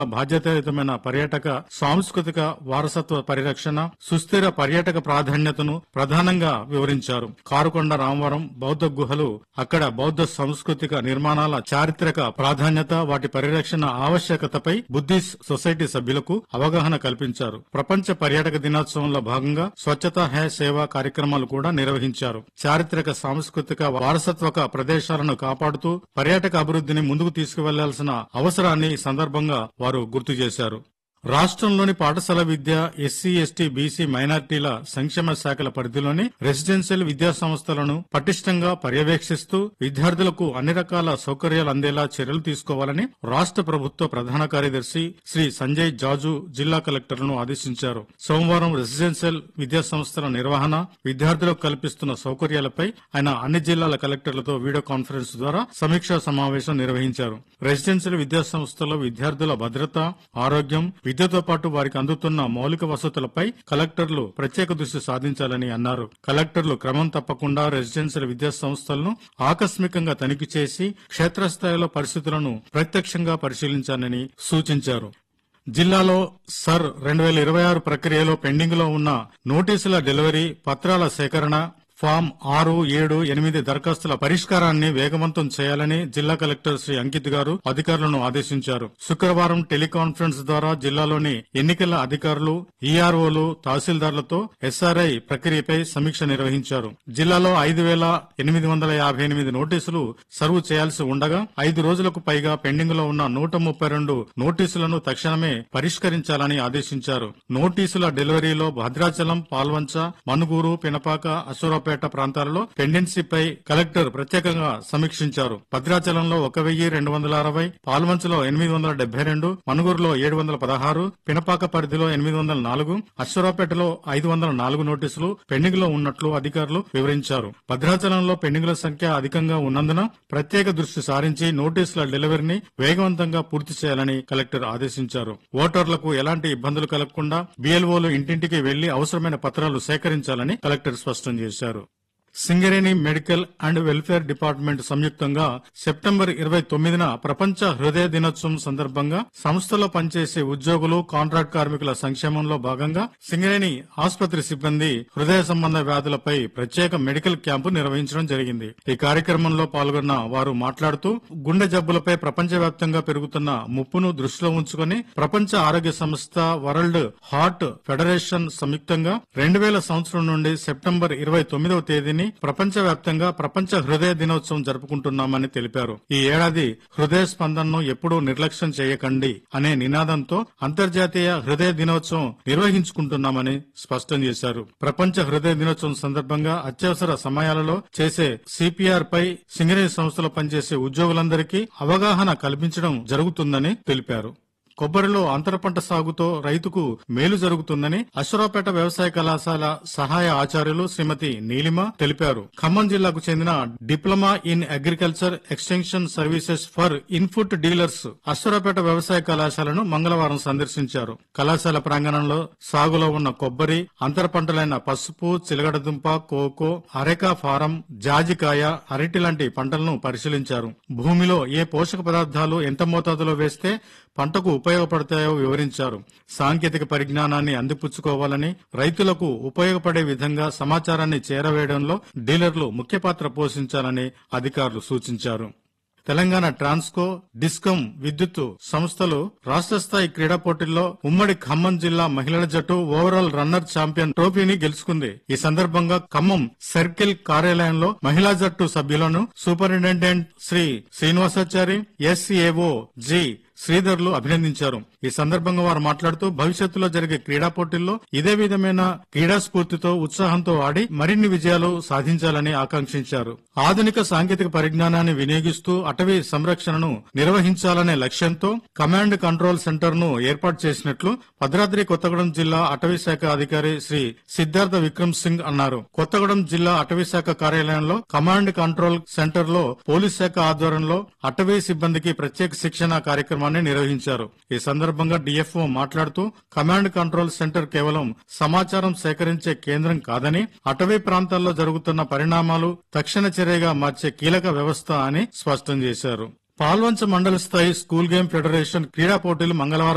బాధ్యతాయుతమైన పర్యాటక సాంస్కృతిక వారసత్వ పరిరక్షణ సుస్థిర పర్యాటక ప్రాధాన్యతను ప్రధానంగా వివరించారు కారుకొండ రామవరం బౌద్ధ గుహలు అక్కడ బౌద్ధ సాంస్కృతిక నిర్మాణాల చారిత్రక ప్రాధాన్యత వాటి పరిరక్షణ ఆవశ్యకతపై బుద్ధిస్ట్ సొసైటీ సభ్యులకు అవగాహన కల్పించారు ప్రపంచ పర్యాటక దినోత్సవంలో భాగంగా స్వచ్ఛతా హే సేవ కార్యక్రమాలు కూడా నిర్వహించారు చారిత్రక సాంస్కృతిక వారసత్వక ప్రదేశాలను కాపాడుతూ పర్యాటక అభివృద్ధిని ముందుకు తీసుకువెళ్లాల్సిన అవసరాన్ని ఈ సందర్భంగా వారు గుర్తు చేశారు రాష్ట్రంలోని పాఠశాల విద్య ఎస్సీ ఎస్టీ బీసీ మైనార్టీల సంక్షేమ శాఖల పరిధిలోని రెసిడెన్షియల్ విద్యా సంస్థలను పటిష్టంగా పర్యవేక్షిస్తూ విద్యార్థులకు అన్ని రకాల సౌకర్యాలు అందేలా చర్యలు తీసుకోవాలని రాష్ట్ర ప్రభుత్వ ప్రధాన కార్యదర్శి శ్రీ సంజయ్ జాజు జిల్లా కలెక్టర్లను ఆదేశించారు సోమవారం రెసిడెన్షియల్ విద్యా సంస్థల నిర్వహణ విద్యార్థులకు కల్పిస్తున్న సౌకర్యాలపై ఆయన అన్ని జిల్లాల కలెక్టర్లతో వీడియో కాన్ఫరెన్స్ ద్వారా సమీక్షా సమావేశం నిర్వహించారు రెసిడెన్షియల్ విద్యా సంస్థలో విద్యార్థుల భద్రత ఆరోగ్యం విద్యతో పాటు వారికి అందుతున్న మౌలిక వసతులపై కలెక్టర్లు ప్రత్యేక దృష్టి సాధించాలని అన్నారు కలెక్టర్లు క్రమం తప్పకుండా రెసిడెన్షియల్ విద్యా సంస్థలను ఆకస్మికంగా తనిఖీ చేసి క్షేత్రస్థాయిలో పరిస్థితులను ప్రత్యక్షంగా పరిశీలించాలని సూచించారు జిల్లాలో సర్ రెండు వేల ఇరవై ఆరు ప్రక్రియలో పెండింగ్ లో ఉన్న నోటీసుల డెలివరీ పత్రాల సేకరణ ఫామ్ ఆరు ఏడు ఎనిమిది దరఖాస్తుల పరిష్కారాన్ని వేగవంతం చేయాలని జిల్లా కలెక్టర్ శ్రీ అంకిత్ గారు అధికారులను ఆదేశించారు శుక్రవారం టెలికాన్ఫరెన్స్ ద్వారా జిల్లాలోని ఎన్నికల అధికారులు ఈఆర్ఓలు తహసీల్దార్లతో ఎస్ఆర్ఐ ప్రక్రియపై సమీక్ష నిర్వహించారు జిల్లాలో ఐదు వేల ఎనిమిది వందల యాభై ఎనిమిది నోటీసులు సర్వ్ చేయాల్సి ఉండగా ఐదు రోజులకు పైగా పెండింగ్ లో ఉన్న నూట ముప్పై రెండు నోటీసులను తక్షణమే పరిష్కరించాలని ఆదేశించారు నోటీసుల డెలివరీలో భద్రాచలం పాల్వంచ మనుగూరు పినపాక అసూరాపేట ప్రాంతాలలో పెండెన్సీపై కలెక్టర్ ప్రత్యేకంగా సమీక్షించారు భద్రాచలంలో ఒక వెయ్యి రెండు వందల అరవై పాల్వంచలో ఎనిమిది వందల డెబ్బై రెండు మనుగూరులో ఏడు వందల పదహారు పినపాక పరిధిలో ఎనిమిది వందల నాలుగు అశ్వరాపేటలో ఐదు వందల నాలుగు నోటీసులు పెండింగ్ లో ఉన్నట్లు అధికారులు వివరించారు భద్రాచలంలో పెండింగ్ల సంఖ్య అధికంగా ఉన్నందున ప్రత్యేక దృష్టి సారించి నోటీసుల డెలివరీని వేగవంతంగా పూర్తి చేయాలని కలెక్టర్ ఆదేశించారు ఓటర్లకు ఎలాంటి ఇబ్బందులు కలగకుండా బిఎల్ఓలు ఇంటింటికి వెళ్లి అవసరమైన పత్రాలు సేకరించాలని కలెక్టర్ స్పష్టం చేశారు Singareni medical and welfare department సంయుక్తంగా సెప్టెంబర్ ఇరవై తొమ్మిదిన ప్రపంచ హృదయ దినోత్సవం సందర్భంగా సంస్థలో పనిచేసే ఉద్యోగులు కాంట్రాక్ట్ కార్మికుల సంక్షేమంలో భాగంగా సింగరేణి ఆసుపత్రి సిబ్బంది హృదయ సంబంధ వ్యాధులపై ప్రత్యేక మెడికల్ క్యాంపు నిర్వహించడం జరిగింది ఈ కార్యక్రమంలో పాల్గొన్న వారు మాట్లాడుతూ గుండె జబ్బులపై ప్రపంచవ్యాప్తంగా పెరుగుతున్న ముప్పును దృష్టిలో ఉంచుకుని ప్రపంచ ఆరోగ్య సంస్థ వరల్డ్ హార్ట్ ఫెడరేషన్ సంయుక్తంగా రెండు వేల సంవత్సరం నుండి సెప్టెంబర్ ఇరవై తొమ్మిదవ తేదీని ప్రపంచవ్యాప్తంగా ప్రపంచ హృదయ దినోత్సవం జరుపుకుంటున్నామని తెలిపారు ఈ ఏడాది హృదయ స్పందనను ఎప్పుడూ నిర్లక్ష్యం చేయకండి అనే నినాదంతో అంతర్జాతీయ హృదయ దినోత్సవం నిర్వహించుకుంటున్నామని స్పష్టం చేశారు ప్రపంచ హృదయ దినోత్సవం సందర్భంగా అత్యవసర సమయాలలో చేసే సిపిఆర్ పై సింగరేణి సంస్థలో పనిచేసే ఉద్యోగులందరికీ అవగాహన కల్పించడం జరుగుతుందని తెలిపారు కొబ్బరిలో అంతర పంట సాగుతో రైతుకు మేలు జరుగుతుందని అశ్వరావుపేట వ్యవసాయ కళాశాల సహాయ ఆచార్యులు శ్రీమతి నీలిమ తెలిపారు ఖమ్మం జిల్లాకు చెందిన diploma in agriculture extension services for input dealers Aswaraopeta వ్యవసాయ కళాశాలను మంగళవారం సందర్శించారు కళాశాల ప్రాంగణంలో సాగులో ఉన్న కొబ్బరి అంతర పంటలైన పసుపు చిలగడదుంప కోకో అరెకా ఫారం జాజికాయ అరటి లాంటి పంటలను పరిశీలించారు భూమిలో ఏ పోషక పదార్థాలు ఎంత మోతాదులో వేస్తే పంటకు ఉపయోగపడతాయో వివరించారు సాంకేతిక పరిజ్ఞానాన్ని అందిపుచ్చుకోవాలని రైతులకు ఉపయోగపడే విధంగా సమాచారాన్ని చేరవేయడంలో డీలర్లు ముఖ్య పాత్ర పోషించాలని అధికారులు సూచించారు తెలంగాణ ట్రాన్స్కో డిస్కం విద్యుత్ సంస్థలు రాష్ట్ర స్థాయి క్రీడా పోటీల్లో ఉమ్మడి ఖమ్మం జిల్లా మహిళల జట్టు ఓవరాల్ రన్నర్ ఛాంపియన్ ట్రోఫీని గెలుచుకుంది ఈ సందర్భంగా ఖమ్మం సర్కిల్ కార్యాలయంలో మహిళా జట్టు సభ్యులను superintendent Shri Srinivasachari SAO G శ్రీధర్లు అభినందించారు ఈ సందర్భంగా వారు మాట్లాడుతూ భవిష్యత్తులో జరిగే క్రీడా పోటీల్లో ఇదే విధమైన క్రీడా స్ఫూర్తితో ఉత్సాహంతో ఆడి మరిన్ని విజయాలు సాధించాలని ఆకాంక్షించారు ఆధునిక సాంకేతిక పరిజ్ఞానాన్ని వినియోగిస్తూ అటవీ సంరక్షణను నిర్వహించాలనే లక్ష్యంతో కమాండ్ కంట్రోల్ సెంటర్ ను ఏర్పాటు చేసినట్లు భద్రాద్రి కొత్తగూడెం జిల్లా అటవీ శాఖ అధికారి శ్రీ సిద్ధార్థ విక్రమ్ సింగ్ అన్నారు కొత్తగూడెం జిల్లా అటవీ శాఖ కార్యాలయంలో కమాండ్ కంట్రోల్ సెంటర్ లో పోలీస్ శాఖ ఆధ్వర్యంలో అటవీ సిబ్బందికి ప్రత్యేక శిక్షణ కార్యక్రమాన్ని నిర్వహించారు ఈ సందర్భంగా డిఎఫ్ఓ మాట్లాడుతూ కమాండ్ కంట్రోల్ సెంటర్ కేవలం సమాచారం సేకరించే కేంద్రం కాదని అటవీ ప్రాంతాల్లో జరుగుతున్న పరిణామాలు తక్షణ చర్యగా మార్చే కీలక వ్యవస్థ అని స్పష్టం చేశారు పాల్వంచ మండల స్థాయి స్కూల్ గేమ్ ఫెడరేషన్ క్రీడా పోటీలు మంగళవారం